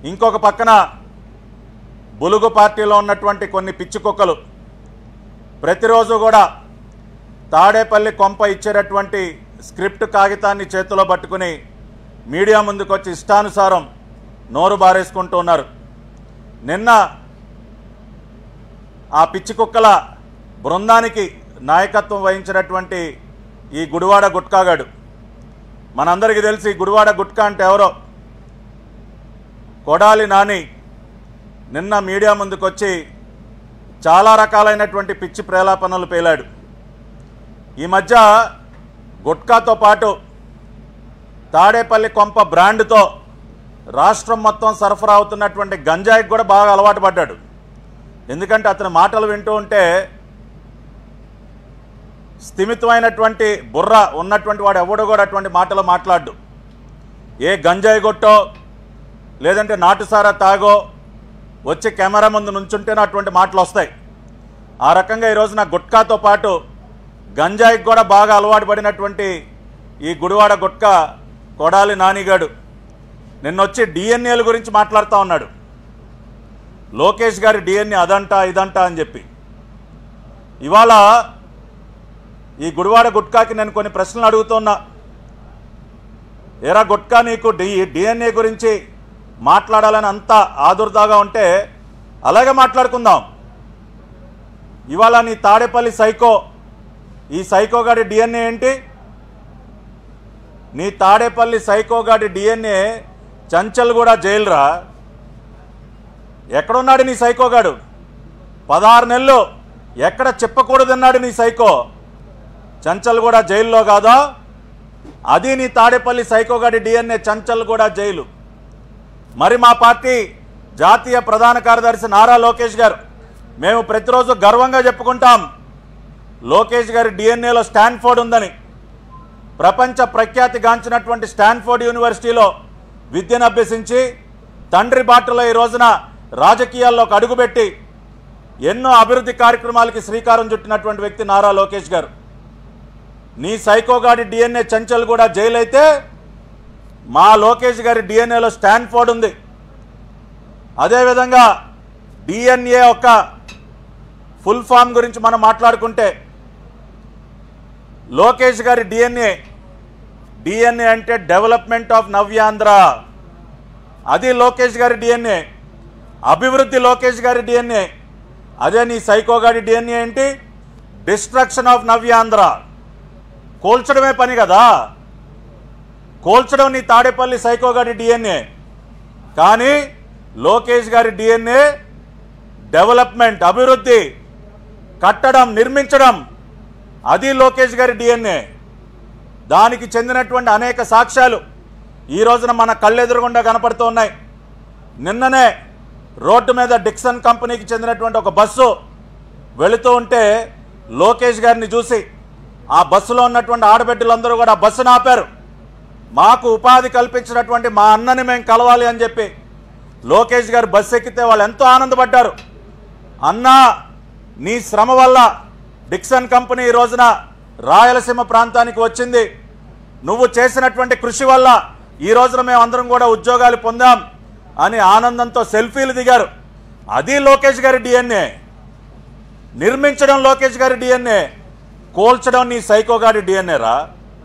ఇంకొక పక్కన బులుగు పార్టీలో ఉన్నటువంటి కొన్ని పిచ్చి కుక్కలు ప్రతిరోజు కూడా తాడేపల్లి కొంప ఇచ్చేటటువంటి స్క్రిప్ట్ కాగితాన్ని చేతిలో పట్టుకుని మీడియా ముందుకు వచ్చి ఇష్టానుసారం నోరు బారేసుకుంటూ ఉన్నారు నిన్న ఆ పిచ్చి కుక్కల బృందానికి నాయకత్వం వహించినటువంటి ఈ గుడివాడ గుట్కాగాడు మనందరికీ తెలిసి గుడివాడ గుట్కా అంటే ఎవరో కొడాలి నాని నిన్న మీడియా ముందుకొచ్చి చాలా రకాలైనటువంటి పిచ్చి ప్రేలాపనలు పేలాడు ఈ మధ్య గుట్కాతో పాటు తాడేపల్లి కొంప బ్రాండ్తో రాష్ట్రం మొత్తం సరఫరా అవుతున్నటువంటి గంజాయికి కూడా బాగా అలవాటు పడ్డాడు ఎందుకంటే అతని మాటలు వింటూ ఉంటే స్థిమితమైనటువంటి బుర్ర ఉన్నటువంటి వాడు ఎవడు కూడా అటువంటి మాటలు మాట్లాడు ఏ గంజాయి కొట్టో లేదంటే నాటుసారా తాగో వచ్చి కెమెరా ముందు నుంచుంటేనే అటువంటి మాటలు వస్తాయి ఆ రకంగా ఈరోజు నా గుట్కాతో పాటు గంజాయికి కూడా బాగా అలవాటు పడినటువంటి ఈ గుడివాడ గుట్కా కొడాలి నానిగాడు నిన్నొచ్చి డిఎన్ఏల గురించి మాట్లాడుతూ ఉన్నాడు లోకేష్ గారి డిఎన్ఏ అదంట ఇదంట అని చెప్పి ఇవాళ ఈ గుడివాడ గుట్కాకి నేను కొన్ని ప్రశ్నలు అడుగుతున్నా ఎరా గుట్కా నీకు డి డిఎన్ఏ గురించి మాట్లాడాలని అంత ఆదుర్దాగా ఉంటే అలాగే మాట్లాడుకుందాం ఇవాళ నీ తాడేపల్లి సైకో ఈ సైకో గాడి డిఎన్ఏ ఏంటి నీ తాడేపల్లి సైకో గాడి డిఎన్ఏ చంచల్ కూడా జైలురా ఎక్కడున్నాడు నీ సైకోగాడు పదహారు నెలలు ఎక్కడ చెప్పకూడదన్నాడు నీ సైకో చంచల్ కూడా జైల్లో కాదా అది నీ తాడేపల్లి సైకోగాడి డిఎన్ఏ చంచల్ కూడా జైలు మరి మా పార్టీ జాతీయ ప్రధాన కార్యదర్శి నారా లోకేష్ గారు మేము ప్రతిరోజు గర్వంగా చెప్పుకుంటాం లోకేష్ గారి డిఎన్ఏలో స్టాన్ఫోర్డ్ ఉందని ప్రపంచ ప్రఖ్యాతిగాంచినటువంటి స్టాన్ఫోర్డ్ యూనివర్సిటీలో విద్యను అభ్యసించి తండ్రి బాటలో ఈ రోజున రాజకీయాల్లోకి అడుగుపెట్టి ఎన్నో అభివృద్ధి కార్యక్రమాలకి శ్రీకారం చుట్టినటువంటి వ్యక్తి నారా లోకేష్ గారు నీ సైకోగాడి డిఎన్ఏ చంచల్ కూడా జైలు అయితే మా లోకేష్ గారి డిఎన్ఏలో స్టాన్ఫోర్డ్ ఉంది అదేవిధంగా డిఎన్ఏ యొక్క ఫుల్ ఫామ్ గురించి మనం మాట్లాడుకుంటే లోకేష్ గారి డిఎన్ఏ డిఎన్ఏ అంటే డెవలప్మెంట్ ఆఫ్ నవ్యాంధ్ర అది లోకేష్ గారి డిఎన్ఏ అభివృద్ధి లోకేష్ గారి డిఎన్ఏ అదే నీ సైకో గారి డిఎన్ఏ ఏంటి డిస్ట్రక్షన్ ఆఫ్ నవ్యాంధ్ర కోల్చడమే పని కదా కోల్చడం నీ తాడేపల్లి సైకో గారి డిఎన్ఏ కానీ లోకేష్ గారి డిఎన్ఏ డెవలప్మెంట్ అభివృద్ధి కట్టడం నిర్మించడం అది లోకేష్ గారి డిఎన్ఏ దానికి చెందినటువంటి అనేక సాక్ష్యాలు ఈ రోజున మన కళ్ళెదురుగుండా కనపడుతూ ఉన్నాయి నిన్ననే రోడ్డు మీద డిక్సన్ కంపెనీకి చెందినటువంటి ఒక బస్సు వెళుతూ ఉంటే లోకేష్ గారిని చూసి ఆ బస్సులో ఉన్నటువంటి ఆడబిడ్డలందరూ కూడా ఆ బస్సును ఆపారు మాకు ఉపాధి కల్పించినటువంటి మా అన్నని మేము కలవాలి అని చెప్పి లోకేష్ గారు బస్సు ఎక్కితే వాళ్ళు ఎంతో ఆనందపడ్డారు అన్నా నీ శ్రమ వల్ల డిక్సన్ కంపెనీ ఈ రోజున రాయలసీమ ప్రాంతానికి వచ్చింది నువ్వు చేసినటువంటి కృషి వల్ల ఈ రోజున మేము అందరం కూడా ఉద్యోగాలు పొందాం అని ఆనందంతో సెల్ఫీలు దిగారు అది లోకేష్ గారి డిఎన్ఏ నిర్మించడం లోకేష్ గారి డిఎన్ఏ కోల్చడం నీ సైకో గారి డిఎన్ఏ రా